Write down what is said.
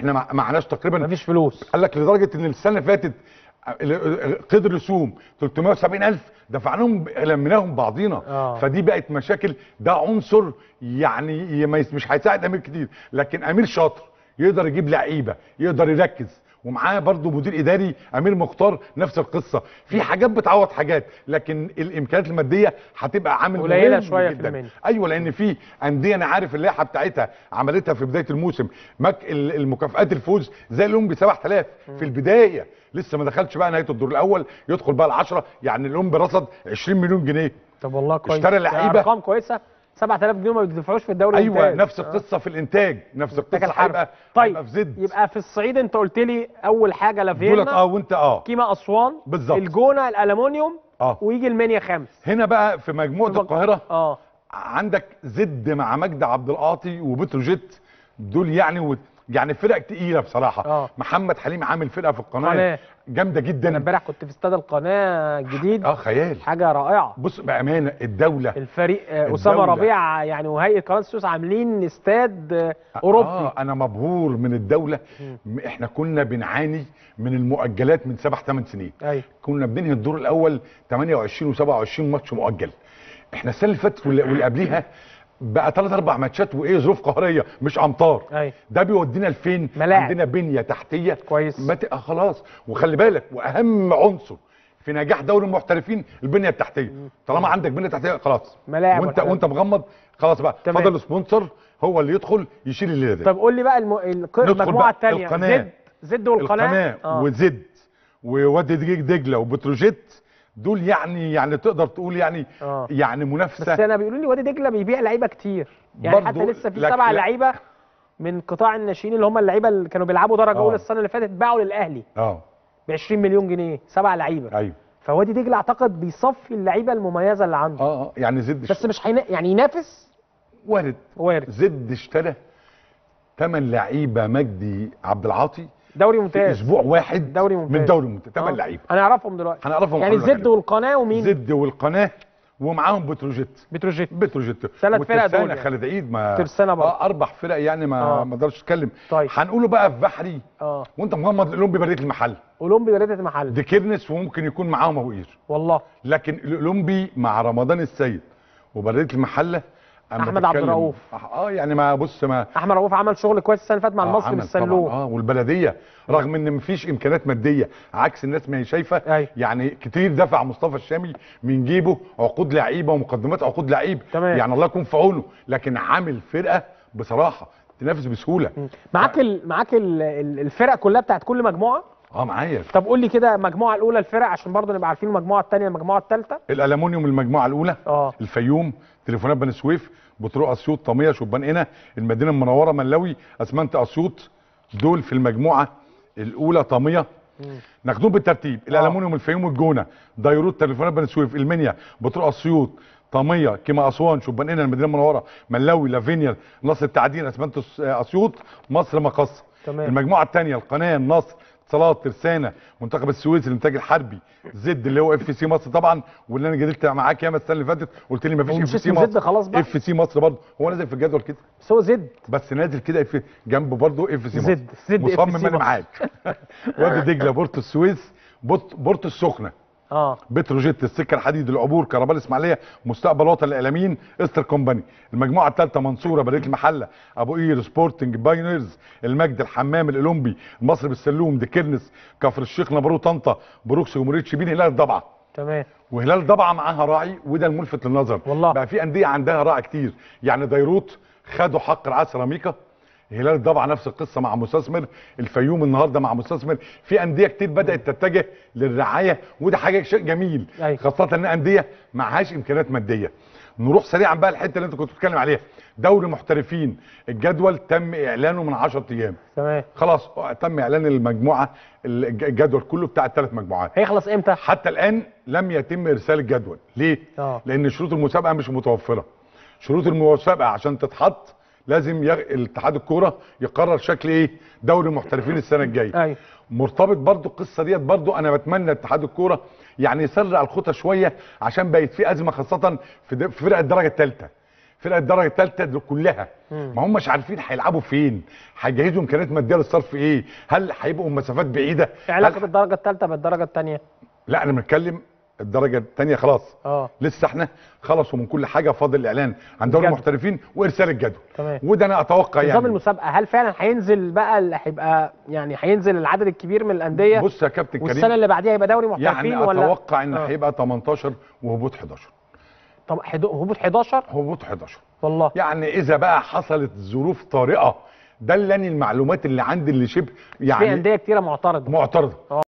احنا ما معناش تقريبا مفيش فلوس قال لك لدرجه ان السنه اللي فاتت قدر رسوم 370000 دفعناهم لميناهم بعضينا آه. فدي بقت مشاكل ده عنصر يعني ما يس- مش هيساعد امير كتير لكن امير شاطر يقدر يجيب لعيبه يقدر يركز ومعاه برضه مدير اداري امير مختار نفس القصه في حاجات بتعوض حاجات لكن الامكانيات الماديه هتبقى عامل قليلة مهم شوية في جداً. المنيا. ايوه لان في انديه انا عارف اللائحه بتاعتها عملتها في بدايه الموسم مك ال- المكافئات الفوز زي الاولمبي 7000 في البدايه لسه ما دخلش بقى نهايه الدور الاول يدخل بقى العشرة يعني الاولمبي رصد 20 مليون جنيه طب والله كويس اشترى ده لعيبة. ارقام كويسه 7000 جنيه ما بيدفعوش في الدوري ايوه الممتاز. نفس آه. القصه في الانتاج نفس محتاج القصه الحرب. هيبقى طيب هيبقى في زد يبقى في الصعيد انت قلت لي اول حاجه دولت لافينا اه وانت اه كيما اسوان بالظبط. الجونه الالومنيوم اه ويجي المنيا خامس هنا بقى في مجموعه في بق- القاهره اه عندك زد مع مجدي عبد القاطي وبتروجيت دول يعني و... يعني فرق تقيله بصراحه آه. محمد حليم عامل فرقه في القناه قناة. جامده انا جدا امبارح كنت في استاد القناه الجديد اه خيال حاجه رائعه بص بامانه الدوله الفريق آه، اسامه الدولة. ربيع يعني وهيئه قناه السويس عاملين استاد آه، اوروبي اه انا مبهور من الدوله م- احنا كنا بنعاني من المؤجلات من سبع ثمان سنين ايوه كنا بننهي الدور الاول 28 و27 ماتش مؤجل احنا السنه اللي فاتت واللي واللي قبليها بقى ثلاث اربع ماتشات وايه ظروف قهريه مش امطار ايوه ده بيودينا لفين ملاعب. عندنا بنيه تحتيه كويس. ما ت- آه خلاص وخلي بالك واهم عنصر في نجاح دوري المحترفين البنيه التحتيه طالما عندك بنيه تحتيه خلاص ملاعب وانت والحاجات وانت مغمض خلاص بقى تمام. فضل سبونسر هو اللي يدخل يشيل الليله دي طب قول لي بقى الم... الق- ندخل المجموعه بقى الثانيه القناة. زد زد والقناه القناه آه. وزد ووادي دجيج دجله وبتروجيت دول يعني يعني تقدر تقول يعني آه. يعني بس منافسه انا بيقولوا لي وادي دجله بيبيع لعيبه كتير يعني برضو حتى لسه في لك- سبع لا. لعيبه من قطاع الناشئين اللي هم اللعيبه اللي كانوا بيلعبوا درجه آه. اولى السنه اللي فاتت باعوا للاهلي اه ب 20 مليون جنيه سبع لعيبه ايوه فوادي دجله اعتقد بيصفي اللعيبه المميزه اللي عنده اه اه يعني زد بس مش حين... يعني ينافس وارد وارد زد اشترى ثمان لعيبه مجدي عبد العاطي دوري في ممتاز اسبوع واحد دوري ممتاز. من دوري ممتاز ثمان آه. لعيبه هنعرفهم دلوقتي هنعرفهم يعني هقول لك زد والقناه ومين زد والقناه ومعاهم بتروجيت بتروجيت بتروجيت ثلاث فرق دول وترسانة يعني. خالد عيد ما ترسانة برضه. اه اربع فرق يعني ما آه. ما اقدرش اتكلم طيب. هنقوله بقى في بحري اه وانت مغمض الاولمبي بريه المحل اولمبي بريده المحل دي كيرنس وممكن يكون معاهم ابو قير والله لكن الاولمبي مع رمضان السيد وبريه المحله أما أحمد عبد تتكلم- الرؤوف. اه يعني ما بص ما احمد رؤوف عمل شغل كويس السنه اللي فاتت مع آه، المصري عمل بالسلوم طبعاً، اه والبلديه رغم ان مفيش امكانيات ماديه عكس الناس ما هي شايفه أيوة. يعني كتير دفع مصطفى الشامي من جيبه عقود لعيبه ومقدمات عقود لعيب تمام. يعني الله يكون في عونه لكن عامل فرقه بصراحه تنافس بسهوله معاك ال... معاك ال... ال- الفرق كلها بتاعت كل مجموعه اه معايا طب قول لي كده المجموعه الاولى الفرق عشان برضه نبقى عارفين المجموعه الثانيه المجموعه الثالثه الالومنيوم المجموعه الاولى اه الفيوم تليفونات بني سويف بتروق اسيوط طميه شبان قنا المدينه المنوره ملاوي اسمنت اسيوط دول في المجموعه الاولى طميه ناخدهم بالترتيب الالومنيوم الفيوم والجونه ديروت تليفونات بني سويف المنيا بتروق اسيوط طميه كيما اسوان شبان قنا المدينه المنوره ملاوي لافينيا نصر التعدين اسمنت أس- اسيوط مصر مقصه تمام. المجموعه الثانيه القناه النصر اتصالات ترسانه منتخب السويس الانتاج الحربي زد اللي هو اف سي مصر طبعا واللي انا جدلت معاك ياما السنه اللي فاتت قلت لي مفيش هو اف مش سي اسمه مصر زد خلاص بقى؟ اف سي مصر برضه هو نازل في الجدول كده بس هو زد بس نازل كده اف جنبه برضه اف سي مصر زد- زد مصمم FC انا مصر. معاك وادي دجله بورتو السويس بورت- بورتو السخنه اه بتروجيت السكه الحديد العبور كهرباء الاسماعيليه مستقبل وطن الاعلاميين استر كومباني المجموعه الثالثه منصوره بريه المحله ابو قير سبورتنج باينرز المجد الحمام الاولمبي المصري بالسلوم دي كيرنس كفر الشيخ نبرو طنطا بروكس جمهوريه شبين هلال الضبعه تمام وهلال ضبعه معاها راعي وده الملفت للنظر والله. بقى في انديه عندها راعي كتير يعني ديروت خدوا حق رعايه سيراميكا هلال الضبعه نفس القصه مع مستثمر الفيوم النهارده مع مستثمر في انديه كتير بدات تتجه للرعايه وده حاجه شيء جميل أيوة. خاصه ان انديه معهاش امكانيات ماديه نروح سريعا بقى الحته اللي انت كنت بتتكلم عليها دوري محترفين الجدول تم اعلانه من 10 ايام تمام خلاص تم اعلان المجموعه الج- الجدول كله بتاع الثلاث مجموعات هيخلص امتى حتى الان لم يتم ارسال الجدول ليه اه لان شروط المسابقه مش متوفره شروط المسابقه عشان تتحط لازم يغ... الاتحاد الكوره يقرر شكل ايه دوري محترفين السنه الجايه ايوه مرتبط برضو القصه ديت برضو انا بتمنى اتحاد الكوره يعني يسرع الخطى شويه عشان بقت في ازمه خاصه في, د... في فرق الدرجه الثالثه فرق الدرجه الثالثه دول كلها مم. ما هماش عارفين هيلعبوا فين هيجهزوا امكانيات ماديه للصرف ايه هل هيبقوا مسافات بعيده إيه علاقه هل... الدرجه الثالثه بالدرجه الثانيه لا انا بنتكلم الدرجه الثانيه خلاص اه لسه احنا خلصوا من كل حاجه فاضل الاعلان عن دوري الجدول. المحترفين وارسال الجدول تمام وده انا اتوقع نظام يعني المسابقه هل فعلا هينزل بقى اللي هيبقى يعني هينزل العدد الكبير من الانديه بص يا كابتن والسنه كريم اللي بعديها يبقى دوري محترفين يعني ولا اتوقع ان آه. هيبقى 18 وهبوط 11 طب حدو- هبوط 11 هبوط 11 والله يعني اذا بقى حصلت ظروف طارئه دلني المعلومات اللي عندي اللي شبه في يعني انديه كتيره معترضه معترضه